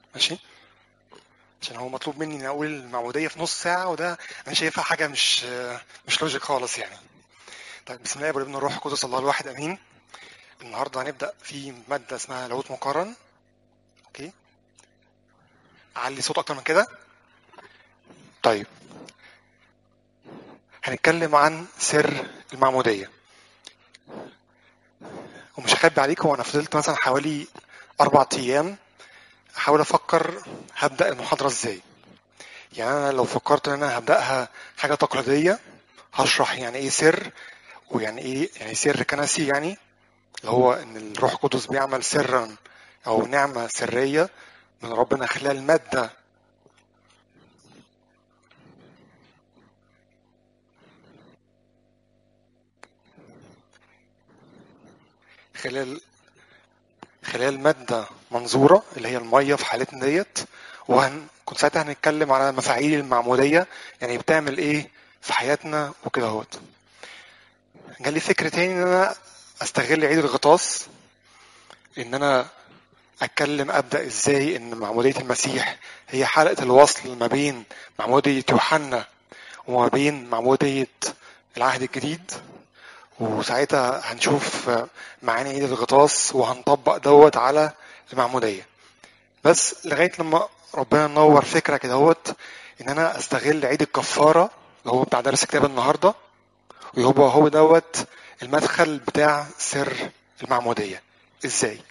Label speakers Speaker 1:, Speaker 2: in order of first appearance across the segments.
Speaker 1: ماشي عشان هو مطلوب مني اني اقول المعموديه في نص ساعه وده انا شايفها حاجه مش مش لوجيك خالص يعني طيب بسم الله والابن الروح القدس الله الواحد امين النهارده هنبدا في ماده اسمها لاهوت مقارن اوكي اعلي صوت اكتر من كده طيب هنتكلم عن سر المعموديه ومش هخبي عليكم وانا فضلت مثلا حوالي اربع ايام احاول افكر هبدا المحاضره ازاي يعني انا لو فكرت ان انا هبداها حاجه تقليديه هشرح يعني ايه سر ويعني ايه يعني سر كنسي يعني اللي هو ان الروح القدس بيعمل سرا او نعمه سريه من ربنا خلال ماده خلال خلال مادة منظورة اللي هي المية في حالتنا ديت وهن كنت ساعتها هنتكلم على مفاعيل المعمودية يعني بتعمل ايه في حياتنا وكده اهوت جالي فكرة تاني ان انا استغل عيد الغطاس ان انا اتكلم ابدا ازاي ان معمودية المسيح هي حلقة الوصل ما بين معمودية يوحنا وما بين معمودية العهد الجديد وساعتها هنشوف معاني عيد الغطاس وهنطبق دوت على المعمودية بس لغاية لما ربنا نور فكرة كده هوت ان انا استغل عيد الكفارة اللي هو بتاع درس كتاب النهاردة ويبقى هو دوت المدخل بتاع سر المعمودية ازاي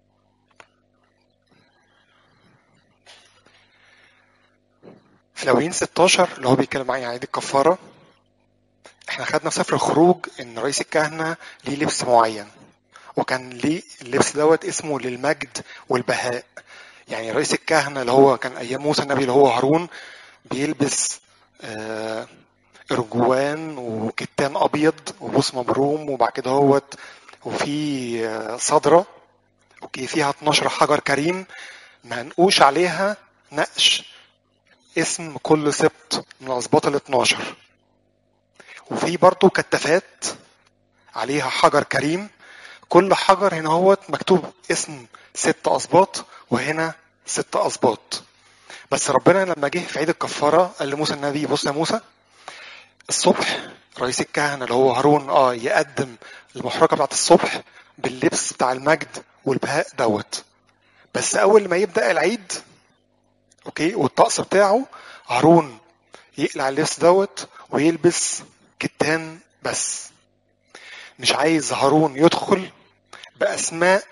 Speaker 1: في لوين 16 اللي هو بيتكلم معايا عن عيد الكفارة احنا خدنا في سفر الخروج ان رئيس الكهنة ليه لبس معين وكان ليه اللبس دوت اسمه للمجد والبهاء يعني رئيس الكهنة اللي هو كان ايام موسى النبي اللي هو هارون بيلبس آه ارجوان وكتان ابيض وبوس مبروم وبعد كده هوت وفي آه صدرة اوكي فيها 12 حجر كريم منقوش عليها نقش اسم كل سبط من الاسباط ال 12 وفي برضو كتافات عليها حجر كريم كل حجر هنا هو مكتوب اسم ست اسباط وهنا ست اسباط بس ربنا لما جه في عيد الكفاره قال لموسى النبي بص يا موسى الصبح رئيس الكهنه اللي هو هارون اه يقدم المحرقه بتاعت الصبح باللبس بتاع المجد والبهاء دوت بس اول ما يبدا العيد اوكي والطقس بتاعه هارون يقلع اللبس دوت ويلبس كتان بس مش عايز هارون يدخل بأسماء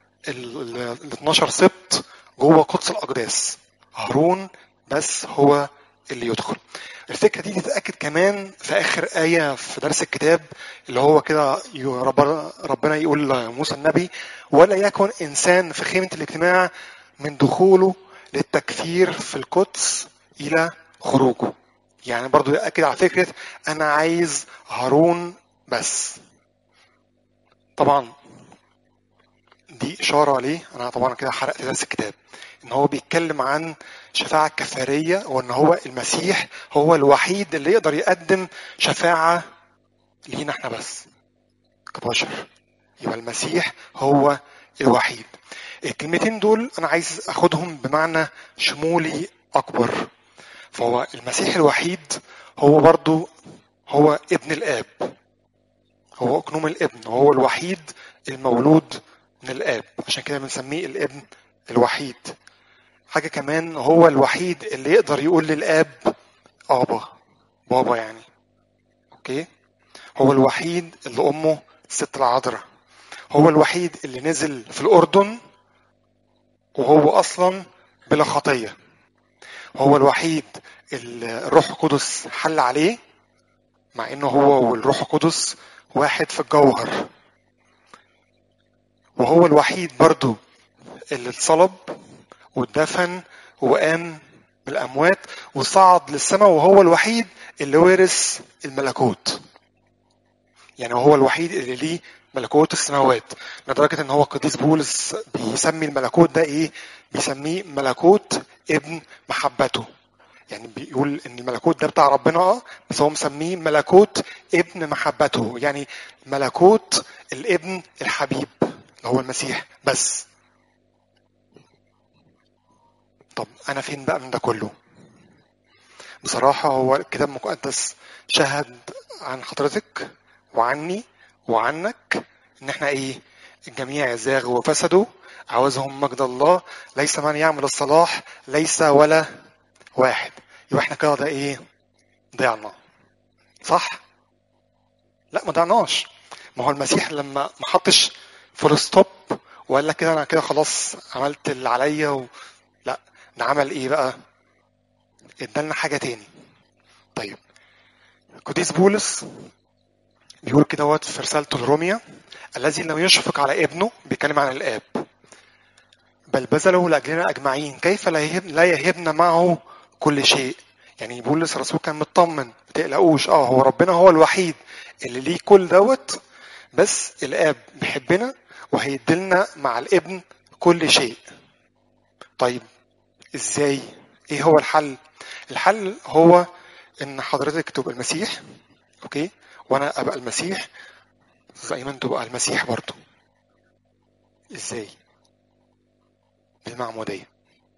Speaker 1: ال 12 سبط جوه قدس الأقداس هارون بس هو اللي يدخل الفكرة دي تتأكد كمان في آخر آية في درس الكتاب اللي هو كده ربنا يقول لموسى النبي ولا يكن إنسان في خيمة الاجتماع من دخوله للتكفير في القدس إلى خروجه يعني برضو يأكد على فكرة أنا عايز هارون بس طبعا دي إشارة ليه أنا طبعا كده حرقت درس الكتاب إن هو بيتكلم عن شفاعة كفارية وإن هو المسيح هو الوحيد اللي يقدر يقدم شفاعة لينا إحنا بس كبشر يبقى المسيح هو الوحيد الكلمتين دول أنا عايز أخدهم بمعنى شمولي أكبر فهو المسيح الوحيد هو برضو هو ابن الاب هو اقنوم الابن هو الوحيد المولود من الاب عشان كده بنسميه الابن الوحيد حاجة كمان هو الوحيد اللي يقدر يقول للاب ابا بابا يعني اوكي هو الوحيد اللي امه الست العذراء هو الوحيد اللي نزل في الاردن وهو اصلا بلا خطيه هو الوحيد الروح القدس حل عليه مع انه هو والروح القدس واحد في الجوهر وهو الوحيد برضو اللي اتصلب واتدفن وقام من الاموات وصعد للسماء وهو الوحيد اللي ورث الملكوت يعني هو الوحيد اللي ليه ملكوت السماوات لدرجة ان هو القديس بولس بيسمي الملكوت ده ايه بيسميه ملكوت ابن محبته يعني بيقول ان الملكوت ده بتاع ربنا اه بس هو مسميه ملكوت ابن محبته يعني ملكوت الابن الحبيب اللي هو المسيح بس طب انا فين بقى من ده كله بصراحة هو الكتاب المقدس شهد عن حضرتك وعني وعنك ان احنا ايه الجميع زاغوا وفسدوا عاوزهم مجد الله ليس من يعمل الصلاح ليس ولا واحد يبقى احنا كده ده ايه ضيعنا صح لا ما ضيعناش ما هو المسيح لما ما حطش فول ستوب وقال لك كده انا كده خلاص عملت اللي عليا و... لا ده عمل ايه بقى ادالنا حاجه تاني طيب قديس بولس بيقول كده وقت في رسالته لروميا الذي لم يشفق على ابنه بيتكلم عن الاب بل بذله لاجلنا اجمعين كيف لا يهب لا يهبنا معه كل شيء يعني بولس الرسول كان مطمن ما تقلقوش اه هو ربنا هو الوحيد اللي ليه كل دوت بس الاب بيحبنا وهيديلنا مع الابن كل شيء طيب ازاي ايه هو الحل الحل هو ان حضرتك تبقى المسيح اوكي وانا ابقى المسيح زي ما انتوا بقى المسيح برضه ازاي بالمعمودية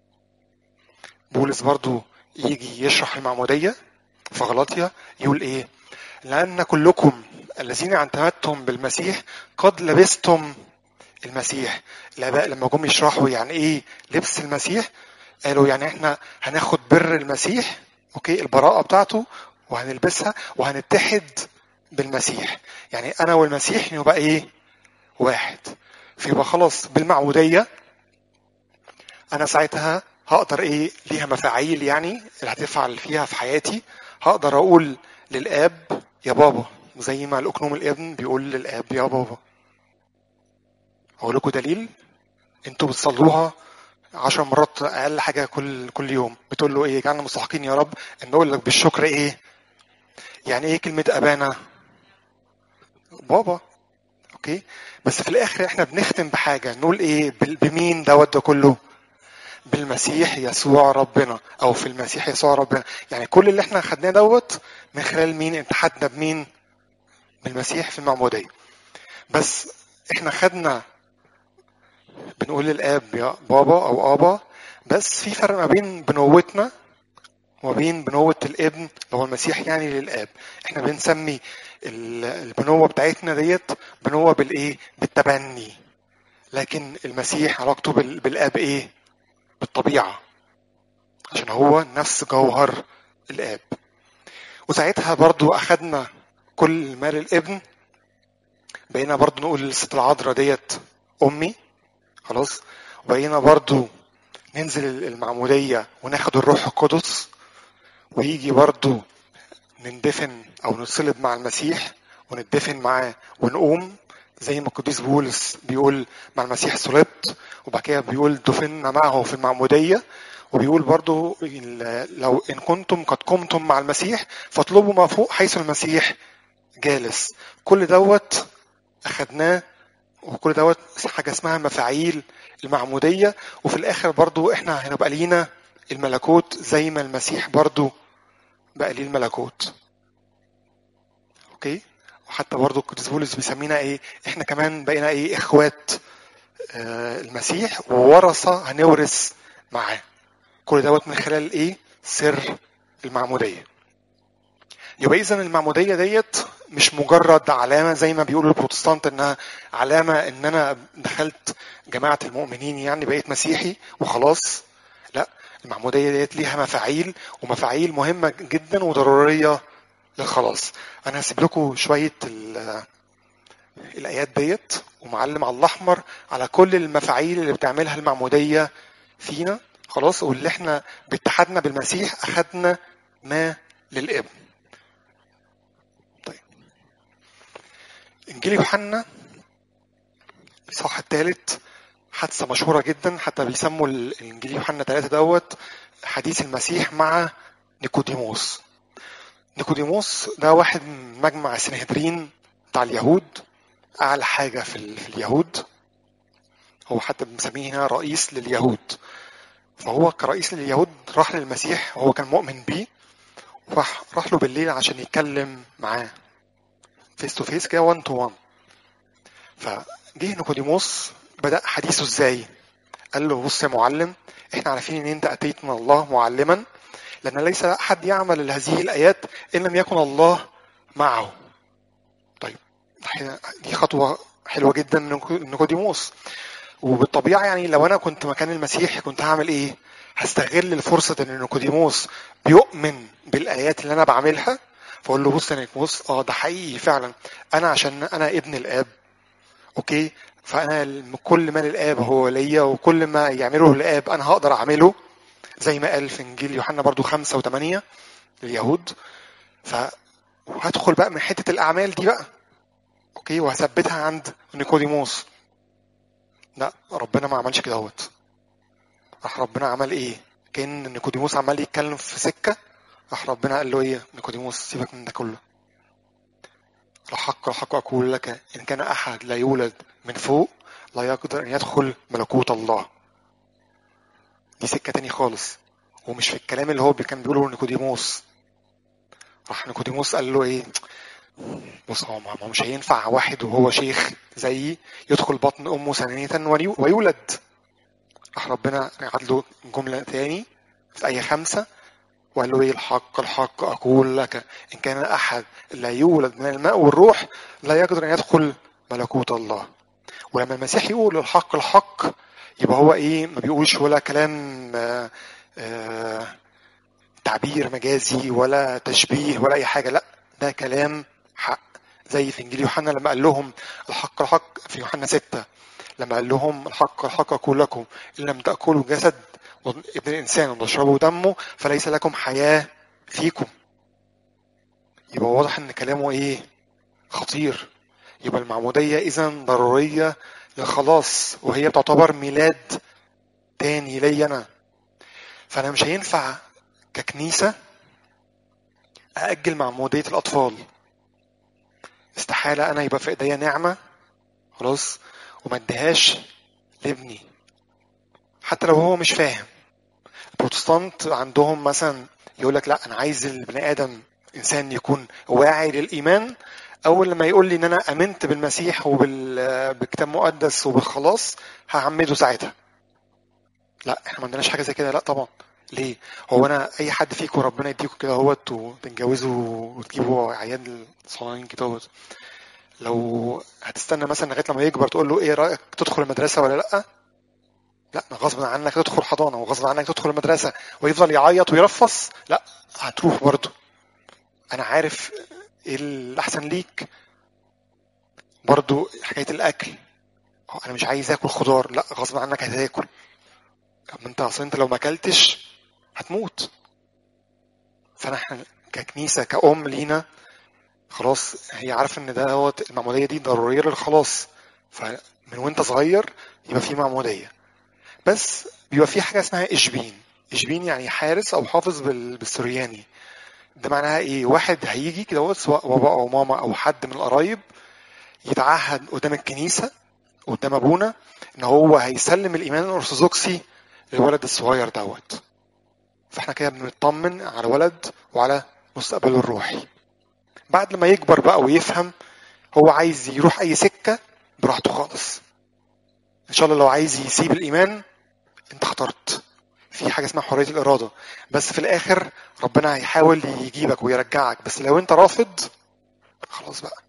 Speaker 1: بولس برضو يجي يشرح المعمودية في غلطية يقول ايه لأن كلكم الذين اعتمدتم بالمسيح قد لبستم المسيح الآباء لما جم يشرحوا يعني ايه لبس المسيح قالوا يعني احنا هناخد بر المسيح اوكي البراءة بتاعته وهنلبسها وهنتحد بالمسيح يعني انا والمسيح نبقى ايه واحد فيبقى خلاص بالمعمودية انا ساعتها هقدر ايه ليها مفاعيل يعني اللي هتفعل فيها في حياتي هقدر اقول للاب يا بابا زي ما الاكنوم الابن بيقول للاب يا بابا اقول لكم دليل انتوا بتصلوها عشر مرات اقل حاجه كل كل يوم بتقول له ايه اجعلنا مستحقين يا رب ان نقول لك بالشكر ايه يعني ايه كلمه ابانا بابا اوكي بس في الاخر احنا بنختم بحاجه نقول ايه بال- بمين دوت ده كله بالمسيح يسوع ربنا او في المسيح يسوع ربنا يعني كل اللي احنا خدناه دوت من خلال مين اتحدنا بمين بالمسيح في المعموديه بس احنا خدنا بنقول للاب يا بابا او ابا بس في فرق ما بين بنوتنا وما بين بنوة الابن اللي هو المسيح يعني للاب احنا بنسمي ال- البنوة بتاعتنا ديت بنوة بالايه بالتبني لكن المسيح علاقته بال- بالاب ايه بالطبيعة عشان هو نفس جوهر الاب وساعتها برضو اخدنا كل مال الابن بقينا برضو نقول الست العذراء ديت امي خلاص وبقينا برضو ننزل المعمودية وناخد الروح القدس ويجي برضو نندفن او نتصلب مع المسيح وندفن معاه ونقوم زي ما القديس بولس بيقول مع المسيح صلبت وبعد كده بيقول دفنا معه في المعمودية وبيقول برضو ال- لو إن كنتم قد قمتم مع المسيح فاطلبوا ما فوق حيث المسيح جالس كل دوت أخدناه وكل دوت حاجة اسمها مفاعيل المعمودية وفي الآخر برضو إحنا هنبقى لينا الملكوت زي ما المسيح برضو بقى ليه الملكوت أوكي وحتى برضو القديس بولس بيسمينا إيه إحنا كمان بقينا إيه إخوات آه، المسيح وورثة هنورث معاه كل دوت من خلال ايه سر المعمودية يبقى اذا المعمودية ديت مش مجرد علامة زي ما بيقولوا البروتستانت انها علامة ان انا دخلت جماعة المؤمنين يعني بقيت مسيحي وخلاص لا المعمودية ديت ليها مفاعيل ومفاعيل مهمة جدا وضرورية للخلاص انا هسيب لكم شوية ال- الايات ديت ومعلم على الاحمر على كل المفاعيل اللي بتعملها المعموديه فينا خلاص واللي احنا باتحادنا بالمسيح اخدنا ما للابن طيب انجيل يوحنا الاصحاح الثالث حادثه مشهوره جدا حتى بيسموا ال- الانجيل يوحنا ثلاثة دوت حديث المسيح مع نيكوديموس نيكوديموس ده واحد من مجمع السنهدرين بتاع اليهود اعلى حاجه في, ال- في اليهود هو حتى بنسميه هنا رئيس لليهود فهو كرئيس لليهود راح للمسيح وهو كان مؤمن بيه راح راح له بالليل عشان يتكلم معاه فيس تو فيس كده 1 تو 1 فجه نيكوديموس بدا حديثه ازاي قال له بص يا معلم احنا عارفين ان انت اتيت من الله معلما لان ليس احد يعمل هذه الايات ان لم يكن الله معه طيب دي خطوه حلوه جدا من نيقوديموس وبالطبيعه يعني لو انا كنت مكان المسيح كنت هعمل ايه هستغل الفرصه ان نيقوديموس بيؤمن بالايات اللي انا بعملها فاقول له بص يا نيقوديموس اه ده حقيقي فعلا انا عشان انا ابن الاب اوكي فانا كل ما للاب هو ليا وكل ما يعمله الاب انا هقدر اعمله زي ما قال في انجيل يوحنا برضو خمسة وثمانية لليهود ف وهدخل بقى من حتة الأعمال دي بقى أوكي وهثبتها عند نيكوديموس لا ربنا ما عملش كده اهوت راح ربنا عمل ايه كان نيكوديموس عمال يتكلم في سكة راح ربنا قال له ايه نيكوديموس سيبك من ده كله الحق الحق أقول لك إن كان أحد لا يولد من فوق لا يقدر أن يدخل ملكوت الله دي سكة تاني خالص ومش في الكلام اللي هو كان بيقوله نيكوديموس راح نيكوديموس قال له ايه بص هو ما مش هينفع واحد وهو شيخ زيي يدخل بطن امه ثانية ويولد راح ربنا قعد له جملة تاني في آية خمسة وقال له ايه الحق الحق اقول لك ان كان احد لا يولد من الماء والروح لا يقدر ان يدخل ملكوت الله ولما المسيح يقول الحق الحق يبقى هو ايه ما بيقولش ولا كلام آآ آآ تعبير مجازي ولا تشبيه ولا اي حاجه لا ده كلام حق زي في انجيل يوحنا لما قال لهم الحق الحق في يوحنا ستة لما قال لهم الحق الحق اقول لكم ان لم تاكلوا جسد ابن الانسان وتشربوا دمه فليس لكم حياه فيكم يبقى واضح ان كلامه ايه خطير يبقى المعموديه اذا ضروريه للخلاص وهي بتعتبر ميلاد تاني لي انا فانا مش هينفع ككنيسه ااجل معموديه الاطفال استحاله انا يبقى في ايديا نعمه خلاص وما اديهاش لابني حتى لو هو مش فاهم البروتستانت عندهم مثلا يقول لك لا انا عايز البني ادم انسان يكون واعي للايمان اول لما يقول لي ان انا امنت بالمسيح وبالكتاب المقدس وبالخلاص هعمده ساعتها لا احنا ما عندناش حاجه زي كده لا طبعا ليه هو انا اي حد فيكم ربنا يديكم كده اهوت وتتجوزوا وتجيبوا عيال صغيرين كده اهوت لو هتستنى مثلا لغايه لما يكبر تقول له ايه رايك تدخل المدرسه ولا لا لا غصب عنك تدخل حضانه وغصب عنك تدخل المدرسه ويفضل يعيط ويرفص لا هتروح برضه انا عارف ايه الاحسن ليك برضو حكايه الاكل انا مش عايز اكل خضار لا غصب عنك هتاكل طب انت اصل انت لو ما اكلتش هتموت فانا احنا ككنيسه كأم لينا خلاص هي عارفه ان ده هو المعموديه دي ضروريه للخلاص فمن وانت صغير يبقى في معموديه بس بيبقى في حاجه اسمها اشبين اشبين يعني حارس او حافظ بالسرياني ده معناها ايه واحد هيجي كده سواء بابا او ماما او حد من القرايب يتعهد قدام الكنيسه قدام ابونا ان هو هيسلم الايمان الارثوذكسي للولد الصغير دوت فاحنا كده بنطمن على ولد وعلى مستقبله الروحي بعد لما يكبر بقى ويفهم هو عايز يروح اي سكه براحته خالص ان شاء الله لو عايز يسيب الايمان انت اخترت في حاجه اسمها حريه الاراده بس في الاخر ربنا هيحاول يجيبك ويرجعك بس لو انت رافض خلاص بقى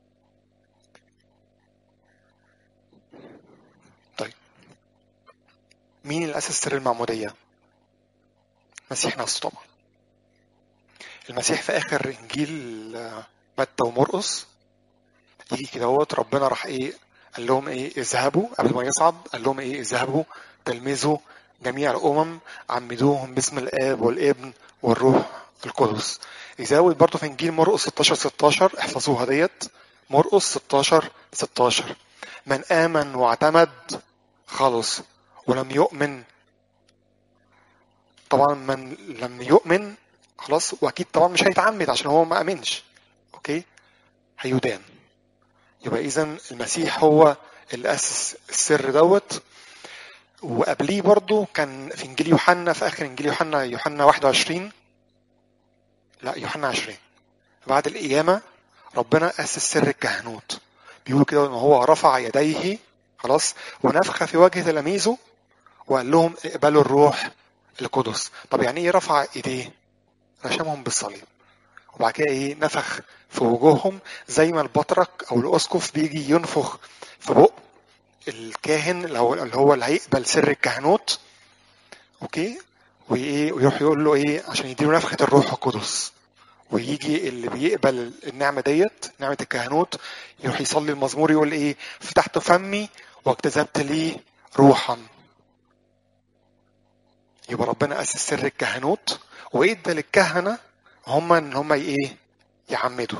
Speaker 1: طيب مين اللي اسس سر المعموديه المسيح نفسه طبعا المسيح في اخر انجيل متى ومرقس يجي كده هوت ربنا راح ايه قال لهم ايه اذهبوا قبل ما يصعد قال لهم ايه اذهبوا تلمذوا جميع الأمم عمدوهم باسم الآب والابن والروح القدس يزود برضه في إنجيل مرقس 16 16 احفظوها ديت مرقس 16 16 من آمن واعتمد خلص ولم يؤمن طبعا من لم يؤمن خلاص واكيد طبعا مش هيتعمد عشان هو ما امنش اوكي هيدان يبقى اذا المسيح هو اللي اسس السر دوت وقبليه برضو كان في انجيل يوحنا في اخر انجيل يوحنا يوحنا 21 لا يوحنا 20 بعد القيامه ربنا اسس سر الكهنوت بيقول كده ان هو رفع يديه خلاص ونفخ في وجه تلاميذه وقال لهم اقبلوا الروح القدس طب يعني ايه رفع ايديه رشمهم بالصليب وبعد كده ايه نفخ في وجوههم زي ما البطرك او الاسقف بيجي ينفخ في بق الكاهن اللي هو اللي هو اللي هيقبل سر الكهنوت اوكي وايه ويروح يقول له ايه عشان يديله نفخه الروح القدس ويجي اللي بيقبل النعمه ديت نعمه الكهنوت يروح يصلي المزمور يقول ايه فتحت فمي واجتذبت لي روحا يبقى ربنا اسس سر الكهنوت وادى للكهنه هم ان هم ايه يعمدوا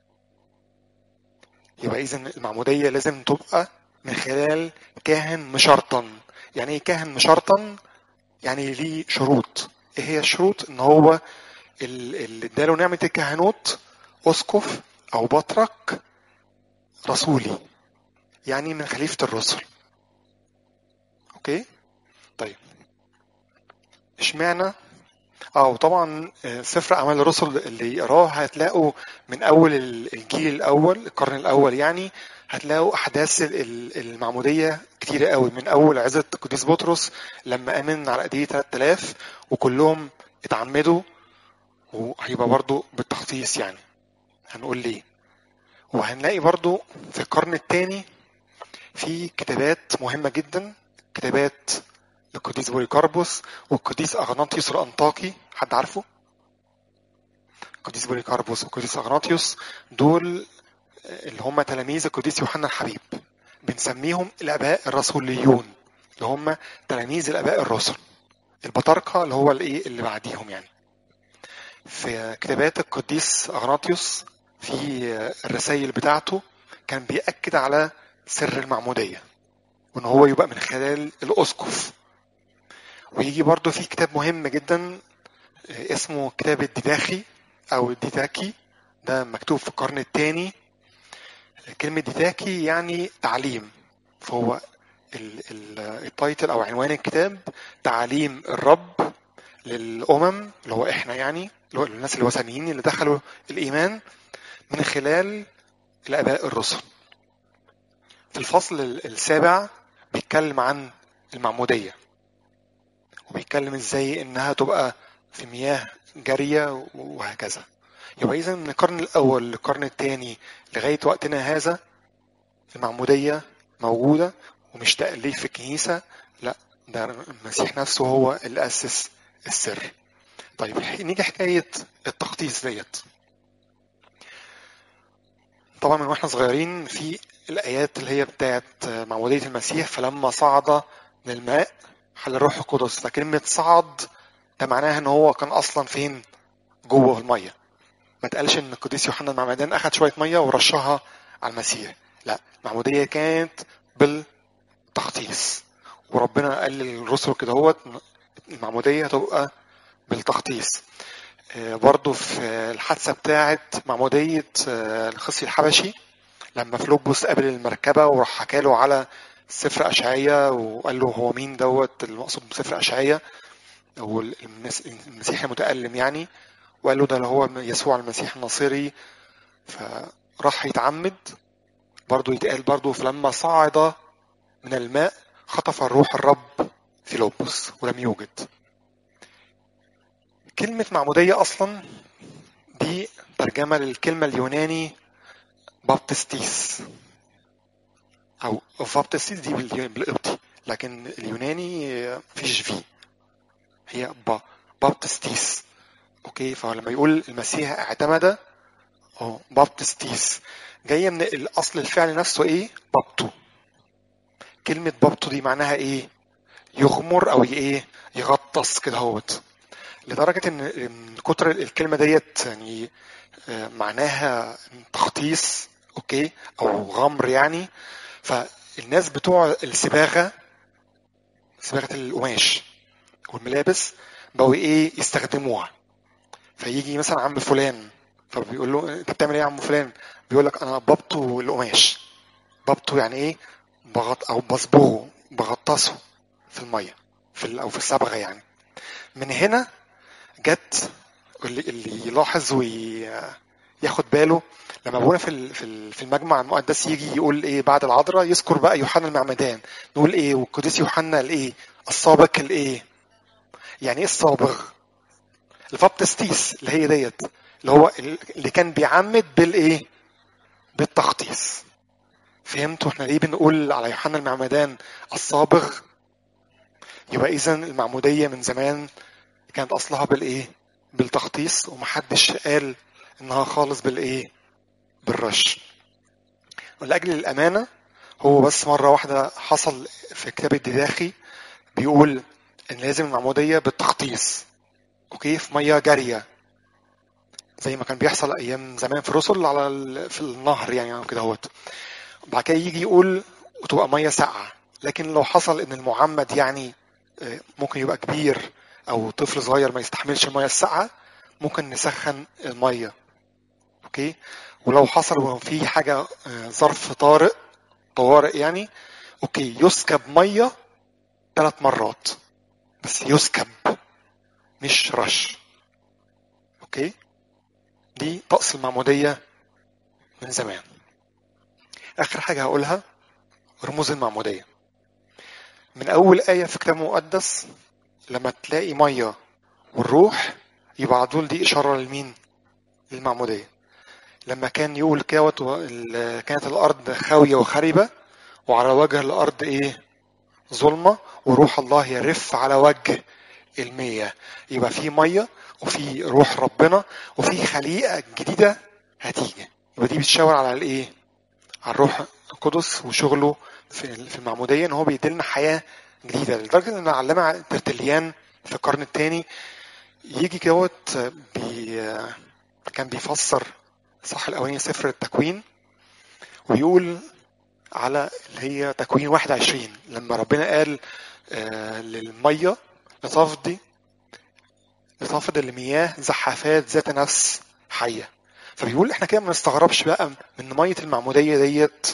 Speaker 1: يبقى اذا المعموديه لازم تبقى من خلال كاهن مشرطن يعني ايه كاهن مشرطن يعني ليه شروط ايه هي الشروط ان هو اللي اداله نعمه الكهنوت اسقف او بطرك رسولي يعني من خليفه الرسل اوكي طيب اشمعنى اه وطبعا سفر اعمال الرسل اللي يقراه هتلاقوا من اول الجيل الاول القرن الاول يعني هتلاقوا احداث المعموديه كتيره قوي من اول عزه القديس بطرس لما امن على ايديه 3000 وكلهم اتعمدوا وهيبقى برضو بالتخصيص يعني هنقول ليه وهنلاقي برضو في القرن الثاني في كتابات مهمه جدا كتابات القديس بوليكاربوس والقديس اغناطيوس الانطاكي حد عارفه القديس بوليكاربوس والقديس اغناطيوس دول اللي هم تلاميذ القديس يوحنا الحبيب بنسميهم الاباء الرسوليون اللي هم تلاميذ الاباء الرسل البطاركه اللي هو الايه اللي بعديهم يعني في كتابات القديس اغناطيوس في الرسائل بتاعته كان بيأكد على سر المعموديه وان هو يبقى من خلال الاسقف ويجي برضو في كتاب مهم جدا اسمه كتاب الديداخي او الديداكي ده مكتوب في القرن الثاني كلمة ديداكي يعني تعليم فهو التايتل او عنوان الكتاب تعليم الرب للامم اللي هو احنا يعني اللي هو الناس الوثنيين اللي دخلوا الايمان من خلال الاباء الرسل في الفصل السابع بيتكلم عن المعموديه وبيتكلم ازاي انها تبقى في مياه جاريه وهكذا يبقى اذا من القرن الاول للقرن الثاني لغايه وقتنا هذا المعموديه موجوده ومش تاليف في الكنيسه لا ده المسيح نفسه هو اللي اسس السر طيب نيجي حكايه التخطيص ديت طبعا من واحنا صغيرين في الايات اللي هي بتاعت معموديه المسيح فلما صعد من الماء حل الروح القدس فكلمه صعد ده معناها ان هو كان اصلا فين جوه الميه ما تقالش ان القديس يوحنا المعمدان اخذ شويه ميه ورشها على المسيح لا المعموديه كانت بالتخطيص وربنا قال للرسل كده هو المعموديه تبقى بالتخطيص برضه في الحادثه بتاعه معموديه الخصي الحبشي لما فلوبوس قابل المركبه وراح حكى له على سفر اشعياء وقال له هو مين دوت المقصود بسفر اشعياء او المسيح المتالم يعني وقال له ده اللي هو يسوع المسيح الناصري فراح يتعمد برضه يتقال برضه فلما صعد من الماء خطف الروح الرب في لوبوس ولم يوجد كلمة معمودية أصلا دي ترجمة للكلمة اليوناني بابتستيس أو بابتستيس دي بالقبطي لكن اليوناني فيش في هي با بابتستيس اوكي فلما يقول المسيح اعتمد اه بابتستيس جايه من الاصل الفعل نفسه ايه بابتو كلمه بابتو دي معناها ايه يغمر او ايه يغطس كده هوت لدرجه ان من كتر الكلمه ديت يعني معناها تخطيص اوكي او غمر يعني فالناس بتوع الصباغه صباغه القماش والملابس بقوا ايه يستخدموها فيجي مثلا عم فلان فبيقول له انت بتعمل ايه يا عم فلان بيقول لك انا ببطو القماش ببطو يعني ايه بغط او بصبغه بغطسه في الميه في او في الصبغه يعني من هنا جت اللي, اللي يلاحظ ياخد باله لما ابونا في ال- في ال- في المجمع المقدس يجي يقول ايه بعد العذراء يذكر بقى يوحنا المعمدان نقول ايه والقديس يوحنا الايه السابق الايه يعني ايه الصابغ البابتستيس اللي هي ديت اللي هو ال- اللي كان بيعمد بالايه بالتخطيص فهمتوا احنا ليه بنقول على يوحنا المعمدان الصابغ يبقى اذا المعموديه من زمان كانت اصلها بالايه بالتخطيص ومحدش قال انها خالص بالايه بالرش ولاجل الامانه هو بس مره واحده حصل في كتاب الدداخي بيقول ان لازم المعموديه بالتخطيص اوكي في ميه جاريه زي ما كان بيحصل ايام زمان في الرسل على ال- في النهر يعني أو كده اهوت بعد كده يجي يقول وتبقى ميه ساقعه لكن لو حصل ان المعمد يعني آه، ممكن يبقى كبير او طفل صغير ما يستحملش الميه الساقعه ممكن نسخن الميه اوكي ولو حصل وفي حاجه آه، ظرف طارئ طوارئ يعني اوكي يسكب ميه ثلاث مرات بس يسكب مش رش اوكي دي طقس المعموديه من زمان اخر حاجه هقولها رموز المعموديه من اول ايه في كتاب مقدس لما تلاقي ميه والروح يبقى على طول دي اشاره لمين للمعموديه لما كان يقول كاوت و- ال- كانت الارض خاويه وخربه وعلى وجه الارض ايه ظلمه وروح الله يرف على وجه المياه يبقى في ميه وفي روح ربنا وفي خليقه جديده هتيجي يبقى دي بتشاور على الايه على الروح القدس وشغله في في المعموديه ان هو بيديلنا حياه جديده لدرجه ان العلامه ترتليان في القرن الثاني يجي كدهوت بي كان بيفسر صح الاولاني سفر التكوين ويقول على اللي هي تكوين 21 لما ربنا قال آه، للميه لتفضي لتفض المياه زحافات ذات نفس حيه فبيقول احنا كده ما نستغربش بقى من ميه المعموديه ديت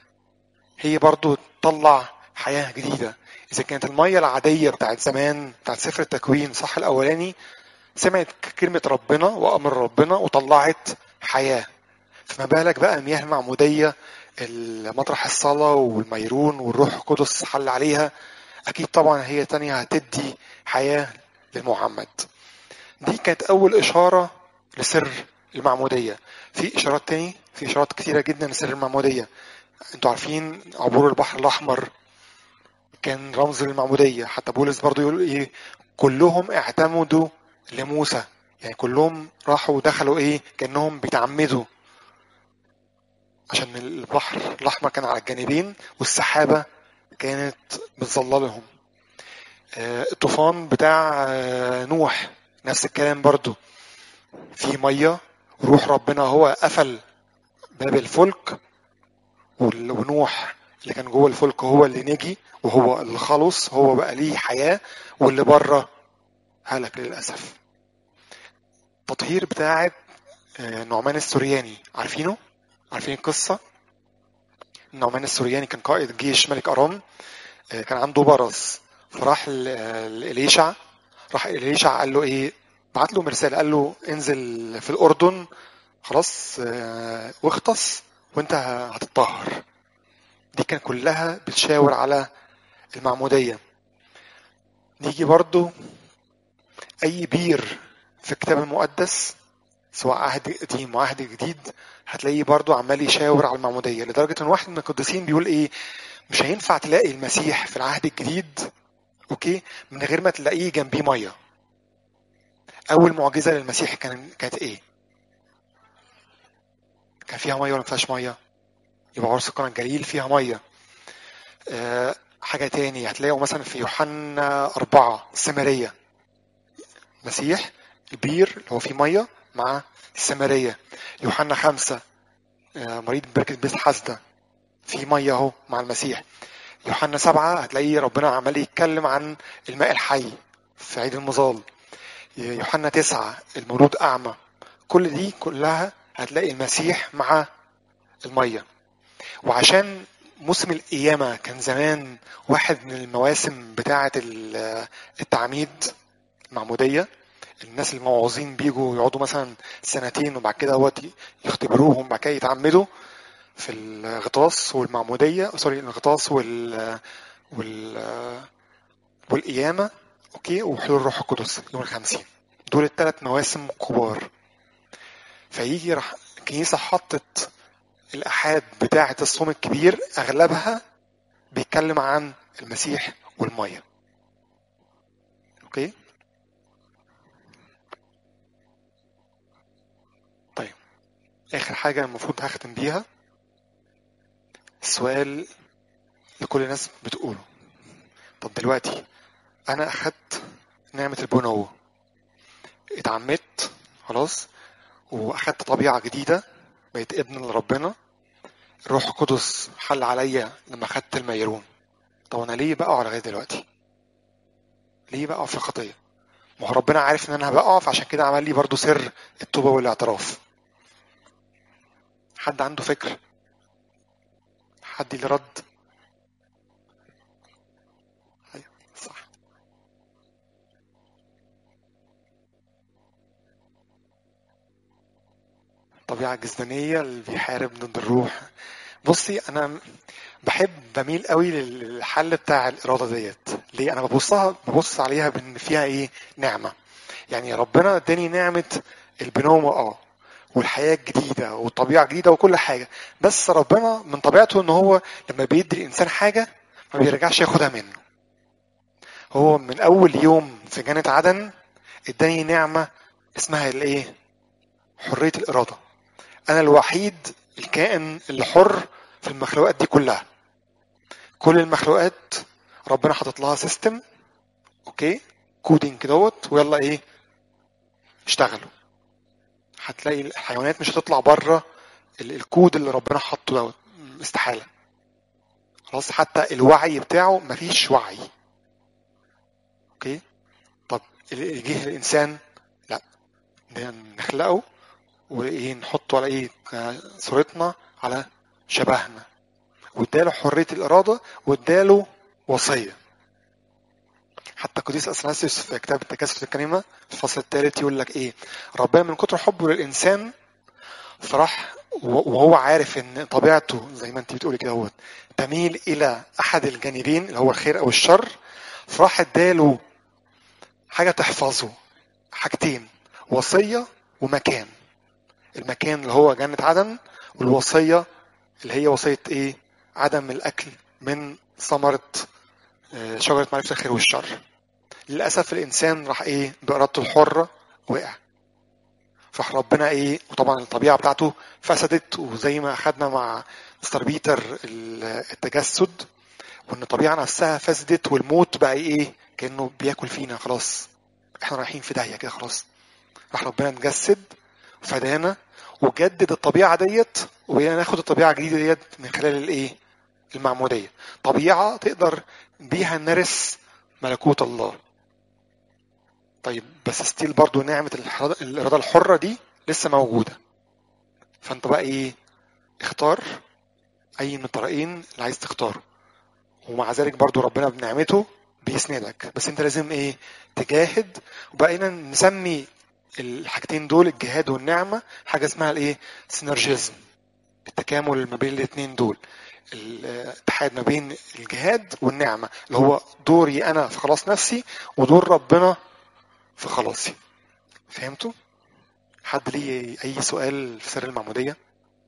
Speaker 1: هي برضو تطلع حياه جديده اذا كانت الميه العاديه بتاعت زمان بتاعت سفر التكوين صح الاولاني سمعت كلمه ربنا وامر ربنا وطلعت حياه فما بالك بقى مياه المعموديه المطرح الصلاه والميرون والروح القدس حل عليها اكيد طبعا هي تانية هتدي حياه للمعمد دي كانت اول اشاره لسر المعموديه في اشارات تاني في اشارات كتيره جدا لسر المعموديه انتوا عارفين عبور البحر الاحمر كان رمز للمعموديه حتى بولس برضو يقول ايه كلهم اعتمدوا لموسى يعني كلهم راحوا ودخلوا ايه كانهم بيتعمدوا عشان البحر الاحمر كان على الجانبين والسحابه كانت بتظللهم آه، الطوفان بتاع آه، نوح نفس الكلام برضو في ميه روح ربنا هو قفل باب الفلك وال- ونوح اللي كان جوه الفلك هو اللي نجي وهو اللي خلص هو بقى ليه حياه واللي بره هلك للاسف التطهير بتاعت آه، نعمان السورياني عارفينه عارفين القصه نعمان السورياني كان قائد جيش ملك ارام آه، كان عنده برص فراح ل- آه، لإليشع راح إليشع قال له ايه بعت له مرسال قال له انزل في الاردن خلاص آه، واغطس وانت هتتطهر دي كان كلها بتشاور على المعمودية نيجي برضو أي بير في الكتاب المقدس سواء عهد قديم وعهد جديد هتلاقيه برضو عمال يشاور على المعمودية لدرجة إن واحد من القديسين بيقول إيه مش هينفع تلاقي المسيح في العهد الجديد أوكي من غير ما تلاقيه جنبيه مية أول معجزة للمسيح كان كانت إيه؟ كان فيها مية ولا ما فيهاش مية؟ يبقى عرس قنا الجليل فيها مية آه، حاجة تاني هتلاقوا مثلا في يوحنا أربعة السامرية مسيح البير اللي هو فيه مية مع السامرية يوحنا خمسة آه، مريض بركة بيت حسدة في مية أهو مع المسيح يوحنا سبعة هتلاقيه ربنا عمال يتكلم عن الماء الحي في عيد المظال يوحنا تسعة المولود أعمى كل دي كلها هتلاقي المسيح مع المية وعشان موسم القيامة كان زمان واحد من المواسم بتاعة ال- التعميد المعمودية الناس الموعوظين بيجوا يقعدوا مثلا سنتين وبعد كده هو يختبروهم بعد كده يتعمدوا في الغطاس والمعمودية سوري الغطاس وال وال والقيامة اوكي وحلول الروح القدس يوم الخمسين دول الثلاث مواسم كبار فيجي راح الكنيسة حطت الأحاد بتاعة الصوم الكبير أغلبها بيتكلم عن المسيح والمية اوكي طيب آخر حاجة المفروض هختم بيها السؤال لكل الناس بتقوله طب دلوقتي أنا أخدت نعمة البنوة اتعمدت خلاص واخدت طبيعة جديدة بقيت ابن لربنا الروح القدس حل عليا لما اخدت الميرون طب انا ليه بقع لغاية دلوقتي ليه بقع في الخطية ما هو ربنا عارف ان انا بقع فعشان كده عمل لي برضو سر التوبة والاعتراف حد عنده فكر حد اللي رد أيوة، صح الطبيعة الجسدانية اللي بيحارب ضد الروح بصي أنا بحب بميل قوي للحل بتاع الإرادة ديت ليه أنا ببصها ببص عليها بإن فيها إيه نعمة يعني ربنا اداني نعمة البنومة اه والحياة الجديدة والطبيعة الجديدة وكل حاجة بس ربنا من طبيعته إن هو لما بيدي الإنسان حاجة ما بيرجعش ياخدها منه هو من أول يوم في جنة عدن اداني نعمة اسمها الإيه؟ حرية الإرادة انا الوحيد الكائن اللي حر في المخلوقات دي كلها كل المخلوقات ربنا حاطط لها سيستم اوكي كودينج كدهوت ويلا ايه اشتغلوا هتلاقي الحيوانات مش هتطلع بره الكود اللي ربنا حاطه دوت استحاله خلاص حتى الوعي بتاعه مفيش وعي اوكي طب جه الانسان لا نخلقه وايه نحطه على ايه صورتنا على شبهنا واداله حريه الاراده واداله وصيه حتى قديس اثناسيوس في كتاب التكاثر الكلمه في الفصل الثالث يقول لك ايه ربنا من كتر حبه للانسان فراح وهو عارف ان طبيعته زي ما انت بتقولي كده هو تميل الى احد الجانبين اللي هو الخير او الشر فراح اداله حاجه تحفظه حاجتين وصيه ومكان المكان اللي هو جنة عدن والوصية اللي هي وصية ايه عدم الأكل من ثمرة شجرة معرفة الخير والشر للأسف الإنسان راح ايه بإرادته الحرة وقع فراح ربنا ايه وطبعا الطبيعة بتاعته فسدت وزي ما أخدنا مع مستر بيتر التجسد وإن الطبيعة نفسها فسدت والموت بقى ايه كأنه بياكل فينا خلاص احنا رايحين في داهية كده خلاص راح ربنا نجسد فدانا وجدد الطبيعه ديت وبقينا ناخد الطبيعه الجديده ديت من خلال الايه؟ المعموديه. طبيعه تقدر بيها نرث ملكوت الله. طيب بس ستيل برضو نعمه الاراده الحره دي لسه موجوده. فانت بقى ايه؟ اختار اي من الطريقين اللي عايز تختاره. ومع ذلك برضو ربنا بنعمته بيسندك بس انت لازم ايه؟ تجاهد وبقينا نسمي الحاجتين دول الجهاد والنعمة حاجة اسمها الايه سينرجيزم التكامل ما بين الاثنين دول الاتحاد ما بين الجهاد والنعمة اللي هو دوري أنا في خلاص نفسي ودور ربنا في خلاصي فهمتوا؟ حد ليه أي سؤال في سر المعمودية؟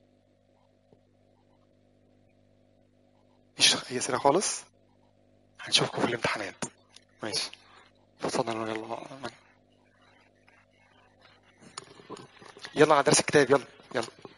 Speaker 1: مفيش أي أسئلة خالص؟ هنشوفكم في الامتحانات ماشي اتفضل يلا يلا على درس الكتاب يلا يلا